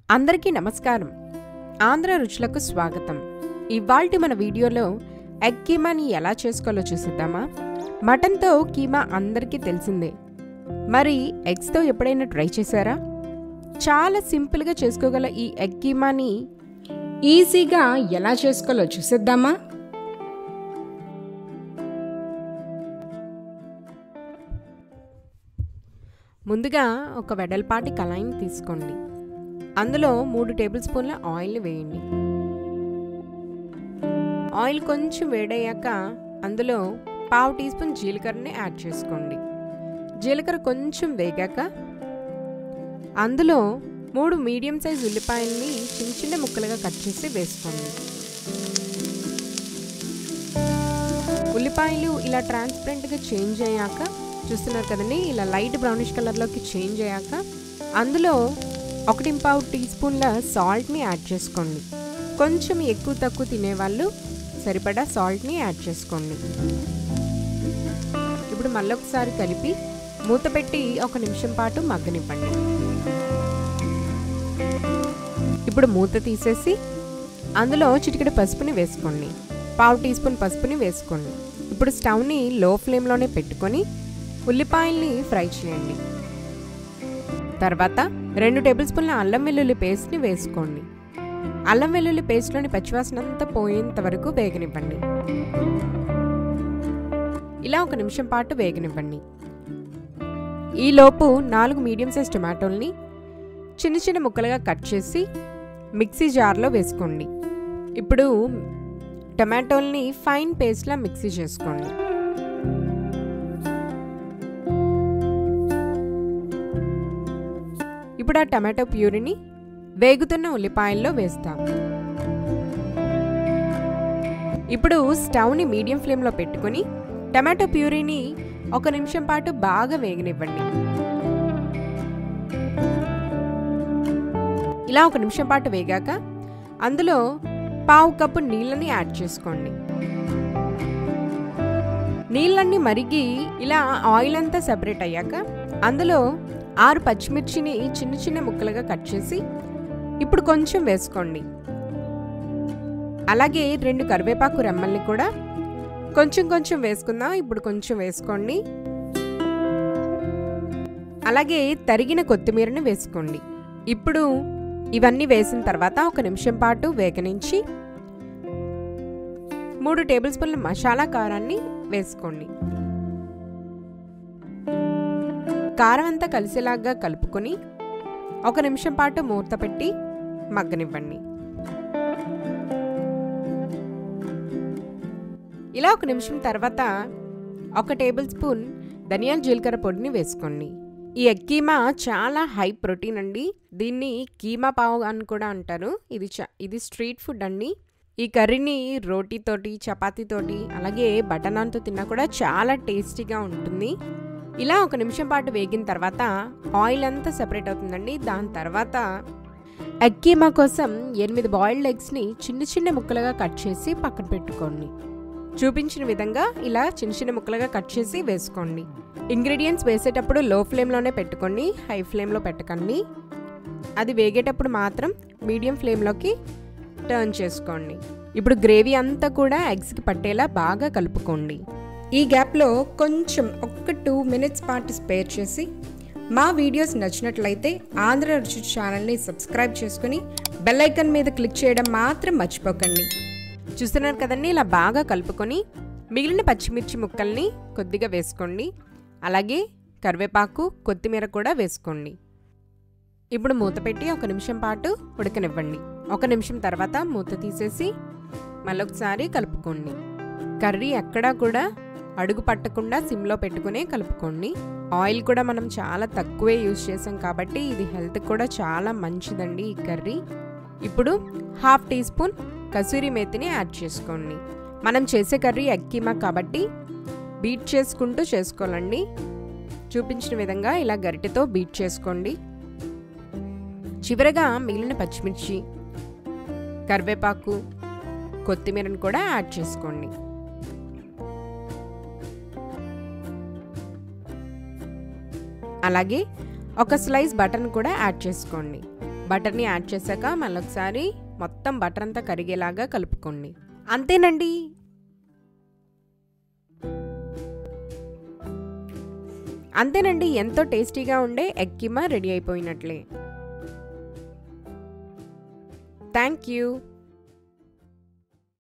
అందరికీ నమస్కారం ఆంధ్ర రుచులకు స్వాగతం ఇవాల్టి మన వీడియోలో ఎగ్ కీమాని ఎలా చేసుకోవాలో చూసిద్దామా మటన్తో కీమా అందరికీ తెలిసిందే మరి ఎగ్స్తో ఎప్పుడైనా ట్రై చేశారా చాలా సింపుల్గా చేసుకోగల ఈ ఎగ్ కీమాని ఈజీగా ఎలా చేసుకోవాలో చూసిద్దామా ముందుగా ఒక వెడల్పాటి కళాయిని తీసుకోండి అందులో మూడు టేబుల్ స్పూన్ల ఆయిల్ వేయండి ఆయిల్ కొంచెం వేడయ్యాక అందులో పావు టీ స్పూన్ జీలకర్రని యాడ్ చేసుకోండి జీలకర్ర కొంచెం వేగాక అందులో మూడు మీడియం సైజ్ ఉల్లిపాయల్ని చిన్న చిన్న ముక్కలుగా కట్ చేసి వేసుకోండి ఉల్లిపాయలు ఇలా ట్రాన్స్పరెంట్గా చేంజ్ అయ్యాక చూస్తున్నారు కదండి ఇలా లైట్ బ్రౌనిష్ కలర్లోకి చేంజ్ అయ్యాక అందులో ఒకటి పావు టీ స్పూన్ల సాల్ట్ని యాడ్ చేసుకోండి కొంచెం ఎక్కువ తక్కువ తినేవాళ్ళు సరిపడా సాల్ట్ని యాడ్ చేసుకోండి ఇప్పుడు మళ్ళొకసారి కలిపి మూత పెట్టి ఒక నిమిషం పాటు మగ్గనివ్వండి ఇప్పుడు మూత తీసేసి అందులో చిటికెడు పసుపుని వేసుకోండి పావు టీ స్పూన్ పసుపుని వేసుకోండి ఇప్పుడు స్టవ్ని లో ఫ్లేమ్లోనే పెట్టుకొని ఉల్లిపాయల్ని ఫ్రై చేయండి తర్వాత రెండు టేబుల్ స్పూన్ల అల్లం వెల్లుల్లి పేస్ట్ని వేసుకోండి అల్లం వెల్లుల్లి పేస్ట్లోని పచ్చివాసన అంతా పోయేంత వరకు వేగనివ్వండి ఇలా ఒక నిమిషం పాటు వేగనివ్వండి ఈలోపు నాలుగు మీడియం సైజ్ టొమాటోల్ని చిన్న చిన్న ముక్కలుగా కట్ చేసి మిక్సీ జార్లో వేసుకోండి ఇప్పుడు టమాటోల్ని ఫైన్ పేస్ట్లా మిక్సీ చేసుకోండి ఇప్పుడు ఆ టమాటో ప్యూరిని వేగుతున్న ఉల్లిపాయల్లో వేస్తాం ఇప్పుడు స్టవ్ని మీడియం ఫ్లేమ్లో పెట్టుకొని టమాటో ప్యూరీని ఒక నిమిషం పాటు బాగా వేగనివ్వండి ఇలా ఒక నిమిషం పాటు వేగాక అందులో పావు కప్పు నీళ్ళని యాడ్ చేసుకోండి నీళ్ళన్నీ మరిగి ఇలా ఆయిల్ అంతా సెపరేట్ అయ్యాక అందులో ఆరు పచ్చిమిర్చిని చిన్న చిన్న ముక్కలుగా కట్ చేసి ఇప్పుడు కొంచెం వేసుకోండి అలాగే రెండు కరివేపాకు రెమ్మల్ని కూడా కొంచెం కొంచెం వేసుకుందాం ఇప్పుడు కొంచెం వేసుకోండి అలాగే తరిగిన కొత్తిమీరని వేసుకోండి ఇప్పుడు ఇవన్నీ వేసిన తర్వాత ఒక నిమిషం పాటు వేగనించి మూడు టేబుల్ స్పూన్ల మసాలా కారాన్ని వేసుకోండి కారం అంతా కలిసేలాగా కలుపుకొని ఒక నిమిషం పాటు మూత పెట్టి మగ్గనివ్వండి ఇలా ఒక నిమిషం తర్వాత ఒక టేబుల్ స్పూన్ ధనియాల జీలకర్ర పొడిని వేసుకోండి ఈ ఎగ్ కీమా చాలా హై ప్రోటీన్ అండి దీన్ని కీమా పావు అని కూడా అంటారు ఇది చ ఇది స్ట్రీట్ ఫుడ్ అండి ఈ కర్రీని రోటీతోటి చపాతీతోటి అలాగే బటనాన్తో తిన్నా కూడా చాలా టేస్టీగా ఉంటుంది ఇలా ఒక నిమిషం పాటు వేగిన తర్వాత ఆయిల్ అంతా సెపరేట్ అవుతుందండి దాని తర్వాత ఎగ్ కీమా కోసం ఎనిమిది బాయిల్డ్ ఎగ్స్ని చిన్న చిన్న ముక్కలుగా కట్ చేసి పక్కన పెట్టుకోండి చూపించిన విధంగా ఇలా చిన్న చిన్న ముక్కలుగా కట్ చేసి వేసుకోండి ఇంగ్రీడియంట్స్ వేసేటప్పుడు లో ఫ్లేమ్లోనే పెట్టుకోండి హై ఫ్లేమ్లో పెట్టకండి అది వేగేటప్పుడు మాత్రం మీడియం ఫ్లేమ్లోకి టర్న్ చేసుకోండి ఇప్పుడు గ్రేవీ అంతా కూడా ఎగ్స్కి పట్టేలా బాగా కలుపుకోండి ఈ గ్యాప్లో కొంచెం ఒక్క టూ మినిట్స్ పాటు స్పేర్ చేసి మా వీడియోస్ నచ్చినట్లయితే ఆంధ్ర రుచి ఛానల్ని సబ్స్క్రైబ్ చేసుకుని బెల్ ఐకన్ మీద క్లిక్ చేయడం మాత్రం మర్చిపోకండి చూస్తున్నారు కదండి ఇలా బాగా కలుపుకొని మిగిలిన పచ్చిమిర్చి ముక్కల్ని కొద్దిగా వేసుకోండి అలాగే కరివేపాకు కొత్తిమీర కూడా వేసుకోండి ఇప్పుడు మూత పెట్టి ఒక నిమిషం పాటు ఉడకనివ్వండి ఒక నిమిషం తర్వాత మూత తీసేసి మళ్ళొకసారి కలుపుకోండి కర్రీ ఎక్కడా కూడా అడుగు పట్టకుండా సిమ్లో పెట్టుకునే కలుపుకోండి ఆయిల్ కూడా మనం చాలా తక్కువే యూజ్ చేసాం కాబట్టి ఇది హెల్త్ కూడా చాలా మంచిదండి ఈ కర్రీ ఇప్పుడు హాఫ్ టీ స్పూన్ కసూరి మేతిని యాడ్ చేసుకోండి మనం చేసే కర్రీ ఎగ్ కీమా కాబట్టి బీట్ చేసుకుంటూ చేసుకోవాలండి చూపించిన విధంగా ఇలా గరిటెతో బీట్ చేసుకోండి చివరగా మిగిలిన పచ్చిమిర్చి కరివేపాకు కొత్తిమీరను కూడా యాడ్ చేసుకోండి అలాగే ఒక స్లైస్ బటర్ని కూడా యాడ్ చేసుకోండి బటర్ని యాడ్ చేశాక మళ్ళొకసారి మొత్తం బటర్ అంతా కరిగేలాగా కలుపుకోండి అంతేనండి అంతేనండి ఎంతో టేస్టీగా ఉండే ఎగ్ కీమా రెడీ అయిపోయినట్లే థ్యాంక్ యూ